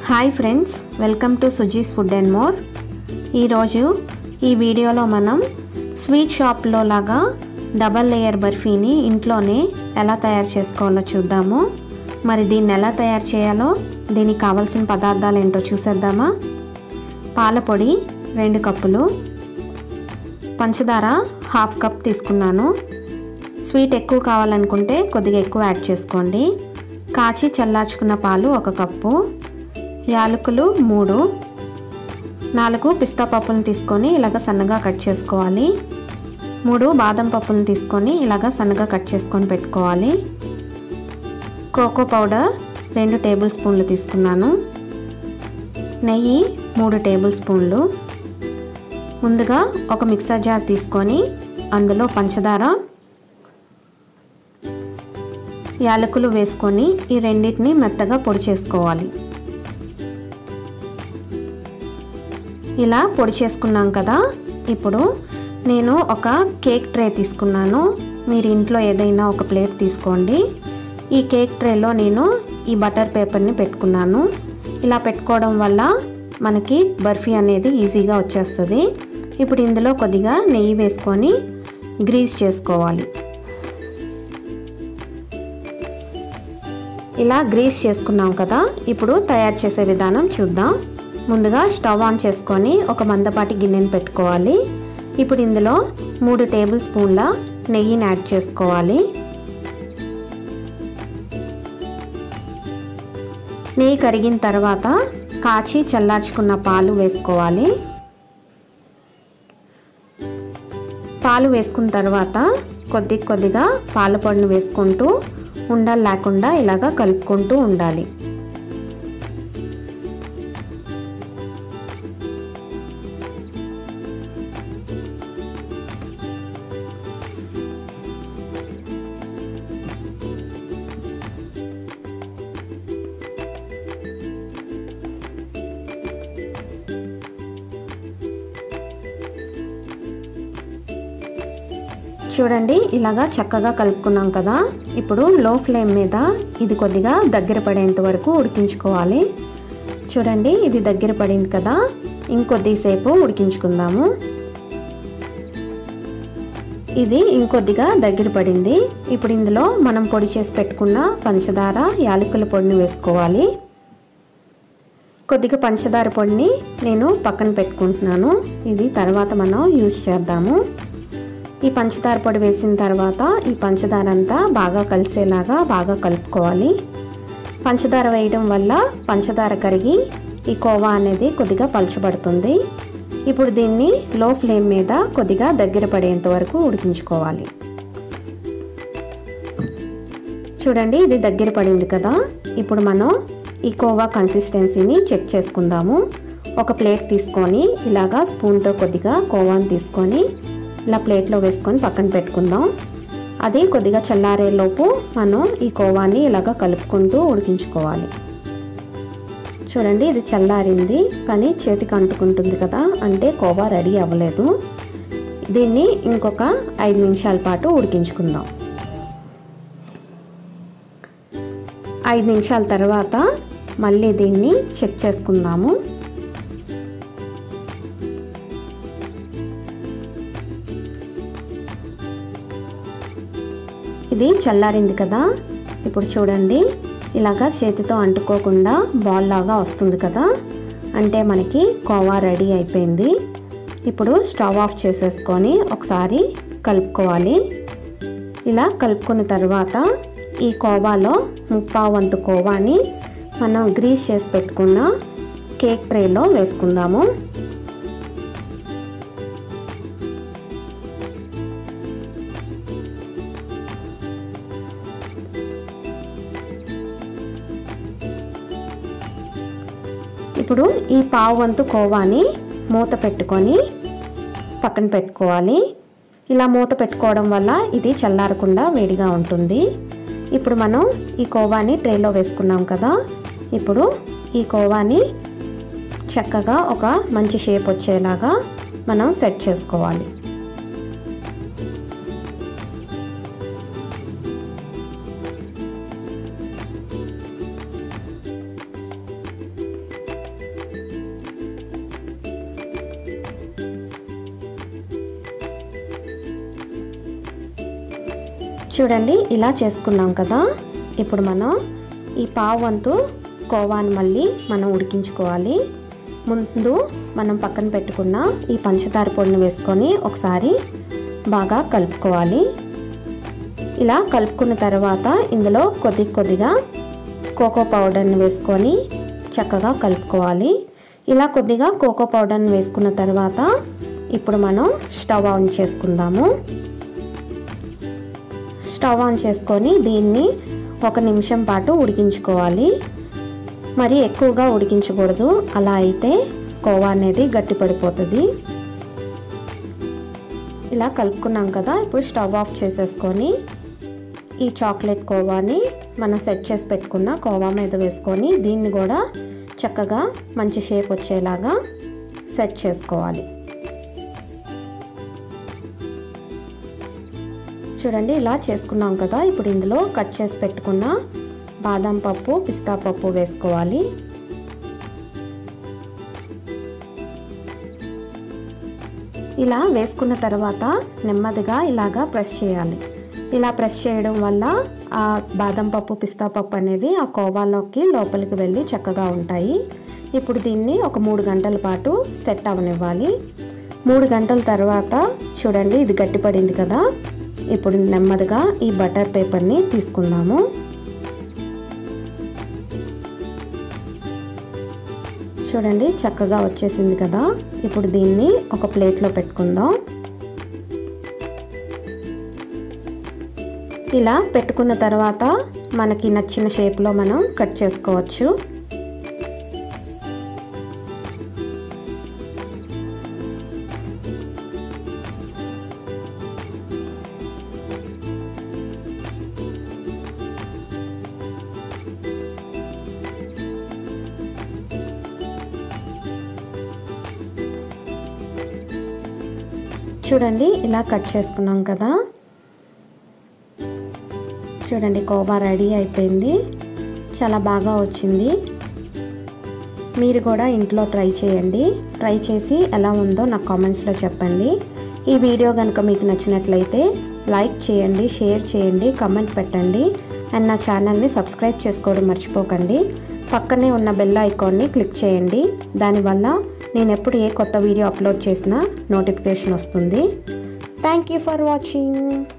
hi friends welcome to Suji's food and more ఈరోజు ఈ వీడియోలో మనం స్వీట్ షాప్లో లాగా డబల్ లేయర్ బర్ఫీని ఇంట్లోనే ఎలా తయారు చేసుకోవాలో చూద్దాము మరి దీన్ని ఎలా తయారు చేయాలో దీనికి కావాల్సిన పదార్థాలు ఏంటో చూసేద్దామా పాల పొడి రెండు కప్పులు పంచదార హాఫ్ కప్ తీసుకున్నాను స్వీట్ ఎక్కువ కావాలనుకుంటే కొద్దిగా ఎక్కువ యాడ్ చేసుకోండి కాచి చల్లార్చుకున్న పాలు ఒక కప్పు యాలకులు మూడు నాలుగు పిస్తా పప్పులను తీసుకొని ఇలాగ సన్నగా కట్ చేసుకోవాలి మూడు బాదం పప్పులను తీసుకొని ఇలాగ సన్నగా కట్ చేసుకొని పెట్టుకోవాలి కోకో పౌడర్ రెండు టేబుల్ స్పూన్లు తీసుకున్నాను నెయ్యి మూడు టేబుల్ స్పూన్లు ముందుగా ఒక మిక్సర్ జార్ తీసుకొని అందులో పంచదార యాలకులు వేసుకొని ఈ రెండింటిని మెత్తగా పొడి చేసుకోవాలి ఇలా పొడి చేసుకున్నాం కదా ఇప్పుడు నేను ఒక కేక్ ట్రే తీసుకున్నాను మీరు ఇంట్లో ఏదైనా ఒక ప్లేట్ తీసుకోండి ఈ కేక్ ట్రేలో నేను ఈ బటర్ పేపర్ని పెట్టుకున్నాను ఇలా పెట్టుకోవడం వల్ల మనకి బర్ఫీ అనేది ఈజీగా వచ్చేస్తుంది ఇప్పుడు ఇందులో కొద్దిగా నెయ్యి వేసుకొని గ్రీస్ చేసుకోవాలి ఇలా గ్రీస్ చేసుకున్నాం కదా ఇప్పుడు తయారు చేసే విధానం చూద్దాం ముందుగా స్టవ్ ఆన్ చేసుకొని ఒక మందపాటి గిన్నెని పెట్టుకోవాలి ఇప్పుడు ఇందులో మూడు టేబుల్ స్పూన్ల నెయ్యిని యాడ్ చేసుకోవాలి నెయ్యి కరిగిన తర్వాత కాచి చల్లార్చుకున్న పాలు వేసుకోవాలి పాలు వేసుకున్న తర్వాత కొద్ది కొద్దిగా పాల పొడిని వేసుకుంటూ ఉండలు లేకుండా ఇలాగా కలుపుకుంటూ ఉండాలి చూడండి ఇలాగా చక్కగా కలుపుకున్నాం కదా ఇప్పుడు లో ఫ్లేమ్ మీద ఇది కొద్దిగా దగ్గర పడేంత వరకు ఉడికించుకోవాలి చూడండి ఇది దగ్గర పడింది కదా ఇంకొద్దిసేపు ఉడికించుకుందాము ఇది ఇంకొద్దిగా దగ్గర పడింది ఇప్పుడు ఇందులో మనం పొడి చేసి పెట్టుకున్న పంచదార యాలకుల పొడిని వేసుకోవాలి కొద్దిగా పంచదార పొడిని నేను పక్కన పెట్టుకుంటున్నాను ఇది తర్వాత మనం యూస్ చేద్దాము ఈ పంచదార పొడి వేసిన తర్వాత ఈ పంచదార అంతా బాగా కలిసేలాగా బాగా కలుపుకోవాలి పంచదార వేయడం వల్ల పంచదార కరిగి ఈ కోవా అనేది కొద్దిగా పలచబడుతుంది ఇప్పుడు దీన్ని లో ఫ్లేమ్ మీద కొద్దిగా దగ్గర పడేంత వరకు ఉడికించుకోవాలి చూడండి ఇది దగ్గర పడింది కదా ఇప్పుడు మనం ఈ కోవా కన్సిస్టెన్సీని చెక్ చేసుకుందాము ఒక ప్లేట్ తీసుకొని ఇలాగా స్పూన్తో కొద్దిగా కోవాని తీసుకొని ఇలా ప్లేట్లో వేసుకొని పక్కన పెట్టుకుందాం అది కొద్దిగా చల్లారేలోపు మనం ఈ కోవాని ఇలాగ కలుపుకుంటూ ఉడికించుకోవాలి చూడండి ఇది చల్లారింది కానీ చేతికి అంటుకుంటుంది కదా అంటే కోవా రెడీ అవ్వలేదు దీన్ని ఇంకొక ఐదు నిమిషాల పాటు ఉడికించుకుందాం ఐదు నిమిషాల తర్వాత మళ్ళీ దీన్ని చెక్ చేసుకుందాము ఇది చల్లారింది కదా ఇప్పుడు చూడండి ఇలాగా చేతితో అంటుకోకుండా బాల్ లాగా వస్తుంది కదా అంటే మనకి కోవా రెడీ అయిపోయింది ఇప్పుడు స్టవ్ ఆఫ్ చేసేసుకొని ఒకసారి కలుపుకోవాలి ఇలా కలుపుకున్న తర్వాత ఈ కోవాలో ముప్పావు వంతు కోవాని మనం గ్రీస్ చేసి పెట్టుకున్న కేక్ ట్రేలో వేసుకుందాము ఇప్పుడు ఈ పావు వంతు కోవాని మూత పెట్టుకొని పక్కన పెట్టుకోవాలి ఇలా మూత పెట్టుకోవడం వల్ల ఇది చల్లారకుండా వేడిగా ఉంటుంది ఇప్పుడు మనం ఈ కోవాని ట్రేలో వేసుకున్నాం కదా ఇప్పుడు ఈ కోవాని చక్కగా ఒక మంచి షేప్ వచ్చేలాగా మనం సెట్ చేసుకోవాలి చూడండి ఇలా చేసుకున్నాం కదా ఇప్పుడు మనం ఈ పావు వంతు కోవాని మళ్ళీ మనం ఉడికించుకోవాలి ముందు మనం పక్కన పెట్టుకున్న ఈ పంచదార పొడిని వేసుకొని ఒకసారి బాగా కలుపుకోవాలి ఇలా కలుపుకున్న తర్వాత ఇందులో కొద్ది కొద్దిగా కోకో పౌడర్ని వేసుకొని చక్కగా కలుపుకోవాలి ఇలా కొద్దిగా కోకో పౌడర్ని వేసుకున్న తర్వాత ఇప్పుడు మనం స్టవ్ ఆన్ చేసుకుందాము స్టవ్ ఆన్ చేసుకొని దీన్ని ఒక నిమిషం పాటు ఉడికించుకోవాలి మరి ఎక్కువగా ఉడికించకూడదు అలా అయితే కోవా అనేది గట్టి పడిపోతుంది ఇలా కలుపుకున్నాం కదా ఇప్పుడు స్టవ్ ఆఫ్ చేసేసుకొని ఈ చాక్లెట్ కోవాని మనం సెట్ చేసి పెట్టుకున్న కోవా మీద వేసుకొని దీన్ని కూడా చక్కగా మంచి షేప్ వచ్చేలాగా సెట్ చేసుకోవాలి చూడండి ఇలా చేసుకున్నాం కదా ఇప్పుడు ఇందులో కట్ చేసి పెట్టుకున్న బాదం పప్పు పిస్తా పప్పు వేసుకోవాలి ఇలా వేసుకున్న తర్వాత నెమ్మదిగా ఇలాగా ప్రెస్ చేయాలి ఇలా ప్రెస్ చేయడం వల్ల ఆ బాదం పప్పు పిస్తా పప్పు అనేవి ఆ కోవాలోకి లోపలికి వెళ్ళి చక్కగా ఉంటాయి ఇప్పుడు దీన్ని ఒక మూడు గంటల పాటు సెట్ అవనివ్వాలి మూడు గంటల తర్వాత చూడండి ఇది గట్టిపడింది కదా ఇప్పుడు నెమ్మదిగా ఈ బటర్ పేపర్ని తీసుకుందాము చూడండి చక్కగా వచ్చేసింది కదా ఇప్పుడు దీన్ని ఒక ప్లేట్లో పెట్టుకుందాం ఇలా పెట్టుకున్న తర్వాత మనకి నచ్చిన షేప్లో మనం కట్ చేసుకోవచ్చు చూడండి ఇలా కట్ చేసుకున్నాం కదా చూడండి కోవా రెడీ అయిపోయింది చాలా బాగా వచ్చింది మీరు కూడా ఇంట్లో ట్రై చేయండి ట్రై చేసి ఎలా ఉందో నాకు కామెంట్స్లో చెప్పండి ఈ వీడియో కనుక మీకు నచ్చినట్లయితే లైక్ చేయండి షేర్ చేయండి కమెంట్ పెట్టండి అండ్ నా ఛానల్ని సబ్స్క్రైబ్ చేసుకోవడం మర్చిపోకండి పక్కనే ఉన్న బెల్ ఐకాన్ని క్లిక్ చేయండి దానివల్ల నేను ఎప్పుడు ఏ కొత్త వీడియో అప్లోడ్ చేసినా నోటిఫికేషన్ వస్తుంది థ్యాంక్ యూ ఫర్ వాచింగ్